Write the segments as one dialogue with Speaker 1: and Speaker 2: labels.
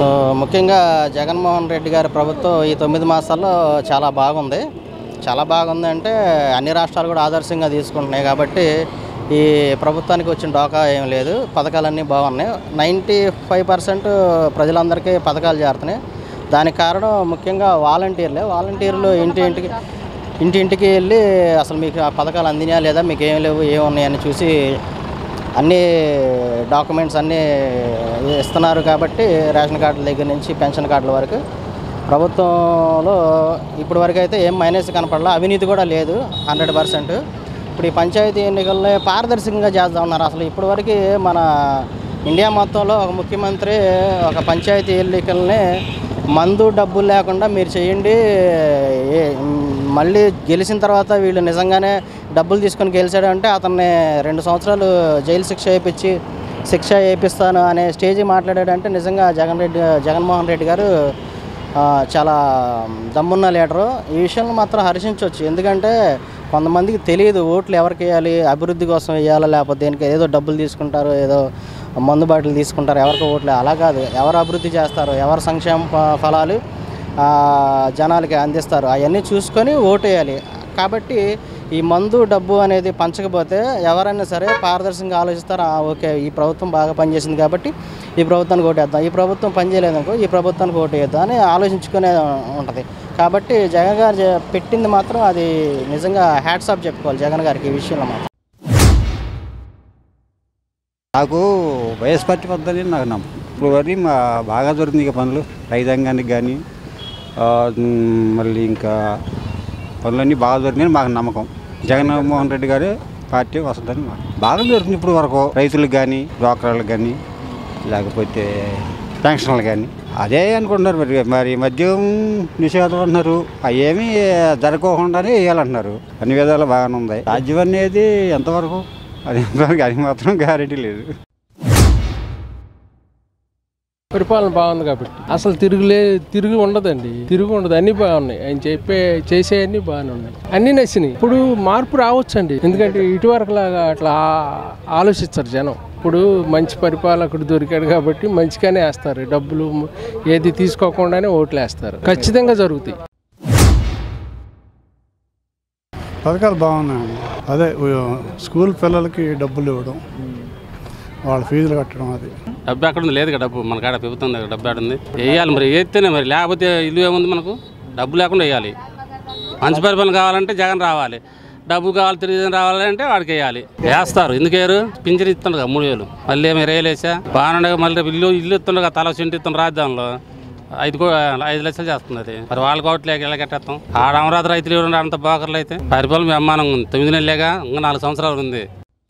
Speaker 1: so ముఖ్యంగా జగన్మోహన్ రెడ్డి గారి ప్రభుత్వం ఈ తొమ్మిది మాసాల్లో చాలా బాగుంది చాలా బాగుంది అంటే అన్ని రాష్ట్రాలు కూడా ఆదర్శంగా తీసుకుంటున్నాయి కాబట్టి ఈ ప్రభుత్వానికి వచ్చిన డోకా ఏం లేదు పథకాలన్నీ బాగున్నాయి నైంటీ ఫైవ్ పర్సెంట్ ప్రజలందరికీ పథకాలు చేరుతున్నాయి దానికి కారణం ముఖ్యంగా వాలంటీర్లే వాలంటీర్లు ఇంటి ఇంటికి ఇంటింటికి వెళ్ళి అసలు మీకు ఆ పథకాలు అందినాయా లేదా మీకు ఏం లేవు ఏమున్నాయని చూసి అన్ని డాక్యుమెంట్స్ అన్నీ ఇస్తున్నారు కాబట్టి రేషన్ కార్డుల దగ్గర నుంచి పెన్షన్ కార్డుల వరకు ప్రభుత్వంలో ఇప్పటి వరకు అయితే ఏం మైనస్ కనపడలా అవినీతి కూడా లేదు హండ్రెడ్ పర్సెంట్ ఇప్పుడు ఈ పంచాయతీ ఎన్నికల్ని పారదర్శకంగా చేద్దాం ఉన్నారు అసలు ఇప్పటి వరకు మన ఇండియా మొత్తంలో ఒక ముఖ్యమంత్రి ఒక పంచాయతీ ఎన్నికల్ని మందు డబ్బులు లేకుండా మీరు చేయండి ఏ- మళ్ళీ గెలిచిన తర్వాత వీళ్ళు నిజంగానే డబ్బులు తీసుకొని గెలిచాడు అంటే అతన్ని రెండు సంవత్సరాలు జైలు శిక్ష వేయించి శిక్ష వేయిస్తాను అనే స్టేజ్ మాట్లాడాడంటే నిజంగా జగన్ రెడ్డి జగన్మోహన్ రెడ్డి గారు ఆ, చాలా దమ్మున్న లీడరు ఈ విషయంలో మాత్రం హర్షించవచ్చు ఎందుకంటే కొంతమందికి తెలియదు ఓట్లు ఎవరికి వేయాలి అభివృద్ధి కోసం వేయాలా లేకపోతే దేనికి ఏదో డబ్బులు తీసుకుంటారు ఏదో మందు బాటలు తీసుకుంటారు ఎవరికి ఓట్లు అలా కాదు ఎవరు అభివృద్ధి చేస్తారు ఎవరు సంక్షేమ ఫ- ఫలాలు ఆ, జనాలకి అందిస్తారు అవన్నీ చూసుకొని ఓటు వేయాలి కాబట్టి ఈ మందు డబ్బు అనేది పంచకపోతే ఎవరైనా సరే పారదర్శకంగా ఆలోచిస్తారు "ఆ, ఓకే ఈ ప్రభుత్వం బాగా పనిచేసింది కాబట్టి ఈ ప్రభుత్వానికి ఓటేద్దాం ఈ ప్రభుత్వం పనిచేయలేదనుకో ఈ ప్రభుత్వానికి ఓటేద్దాం అని ఆలోచించుకునే ఉంటుంది కాబట్టి జగన్ గారు చే- పెట్టింది మాత్రం అది నిజంగా హ్యాట్సాప్ చెప్పుకోవాలి జగన్ గారికి ఈ విషయంలో మాత్రం
Speaker 2: నాకు వైఎస్ పార్టీ పద్ధతి నాకు నమ్మకం ఇప్పుడు వరకు మా బాగా దొరికింది ఇక పనులు రైతాంగానికి కానీ మళ్ళీ ఇంకా పనులన్నీ బాగా దొరికినాయని మాకు నమ్మకం జగన్మోహన్ రెడ్డి గారు పార్టీ వస్తుందని మాకు బాగా దొరికింది ఇప్పుడు వరకు రైతులకు కానీ డ్వాక్రాలకు కానీ లేకపోతే పెన్షన్లు కానీ అదే అనుకుంటున్నారు మరి మరి మద్యం నిషేధం అంటున్నారు అవేమీ జరగకుండానే వేయాలంటున్నారు అన్ని విధాలు బాగానే ఉంది రాజ్యం అనేది ఎంతవరకు అది ఎంతవరకు అది మాత్రం గ్యారెంటీ లేదు
Speaker 3: పరిపాలన బాగుంది కాబట్టి అసలు తిరుగులే తిరుగు ఉండదండి తిరుగు ఉండదు అన్ని బాగున్నాయి ఆయన చెప్పే చేసే అన్ని బాగానే ఉన్నాయి అన్ని నచ్చినాయి ఇప్పుడు మార్పు రావచ్చండి ఎందుకంటే ఇటువరకు లాగా అట్లా ఆ- ఆలోచిస్తారు జనం ఇప్పుడు మంచి పరిపాలకుడు దొరికాడు కాబట్టి మంచిగానే వేస్తారు డబ్బులు ఏది తీసుకోకుండానే ఓట్లు వేస్తారు ఖచ్చితంగా జరుగుతాయి
Speaker 4: పథకాలు బాగున్నాయండి అదే ఉ- స్కూల్ పిల్లలకి డబ్బులు ఇవ్వడం వాళ్ళ ఫీజులు కట్టడం అది
Speaker 5: డబ్బు ఎక్కడ ఉంది లేదు కదా డబ్బు మన కాడ ప్రభుత్వం దగ్గర డబ్బు ఎక్కడ ఉంది వేయాలి మరి వేస్తేనే మరి లేకపోతే ఇల్లు ఏముంది మనకు డబ్బు లేకుండా వేయాలి మంచి పరిపాలన కావాలంటే జగన్ రావాలి డబ్బు కావాలి తిరిగి రావాలంటే వాడికి వేయాలి వేస్తారు ఎందుకు వేయరు పింఛన్ ఇస్తుండగా మూడు వేలు మళ్ళీ ఏమి రేలేసా బాగుండగా మళ్ళీ రేపు ఇల్లు ఇల్లు ఇస్తుండగా తల సెంటు ఇస్తున్న రాజధానిలో ఐదు కో- ఐదు లక్షలు చేస్తుంది అది మరి వాళ్ళ కోట్లేక ఎలా కట్టేస్తాం ఆడ అమరావతి రైతులు ఎవరు అంత బాకర్లు అయితే పరిపాలన మీ అమ్మానం ఉంది తొమ్మిది నెలలేగా ఇంకా నాలుగు సంవత్సరాలు ఉంది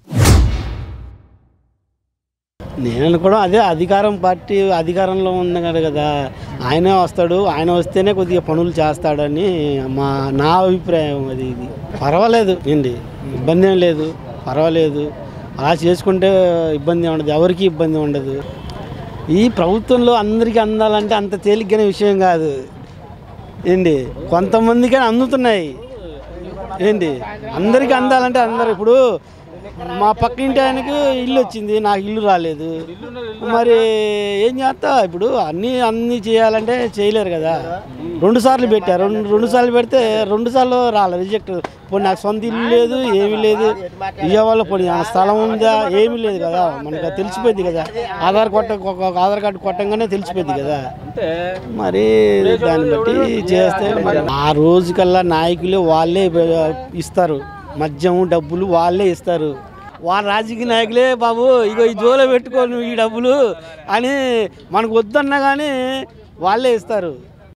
Speaker 6: నేను అనుకోవడం అదే అధికారం పార్టీ అధికారంలో ఉంది కదా కదా ఆయనే వస్తాడు ఆయన వస్తేనే కొద్దిగా పనులు చేస్తాడని మా నా అభిప్రాయం అది ఇది పర్వాలేదు ఏంటి ఇబ్బంది ఏం లేదు పర్వాలేదు అలా చేసుకుంటే ఇబ్బంది ఉండదు ఎవరికి ఇబ్బంది ఉండదు ఈ ప్రభుత్వంలో అందరికీ అందాలంటే అంత తేలిగ్గానే విషయం కాదు ఏంటి కొంతమందికి అందుతున్నాయి ఏంటి అందరికీ అందాలంటే అందరు ఇప్పుడు మా పక్కింటి ఆయనకి ఇల్లు వచ్చింది నాకు ఇల్లు రాలేదు మరి ఏం చేస్తా ఇప్పుడు అన్నీ అన్నీ చేయాలంటే చేయలేరు కదా రెండు సార్లు పెట్టారు రెండు రెండు సార్లు పెడితే రెండు సార్లు రాలే రిజెక్ట్ పోనీ నాకు సొంత ఇల్లు లేదు ఏమీ లేదు విజయవాడలో పోనీ ఆ స్థలం ఉందా ఏమీ లేదు కదా మనకు అది తెలిసిపోయింది కదా ఆధార్ కొట్ట ఒక ఆధార్ కార్డు కొట్టంగానే తెలిసిపోయింది కదా మరి దాన్ని బట్టి చేస్తే మరి ఆ రోజుకల్లా నాయకులు వాళ్ళే ఇస్తారు మద్యం డబ్బులు వాళ్ళే ఇస్తారు వాళ్ళ రాజకీయ నాయకులే బాబు ఇగో ఈ జోలో పెట్టుకో నువ్వు ఈ డబ్బులు అని మనకు వద్దన్నా కానీ వాళ్ళే ఇస్తారు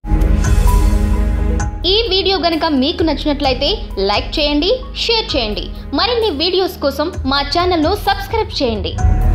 Speaker 7: ఈ వీడియో గనుక మీకు నచ్చినట్లయితే లైక్ చేయండి షేర్ చేయండి మరిన్ని వీడియోస్ కోసం మా ఛానల్ను సబ్స్క్రైబ్ చేయండి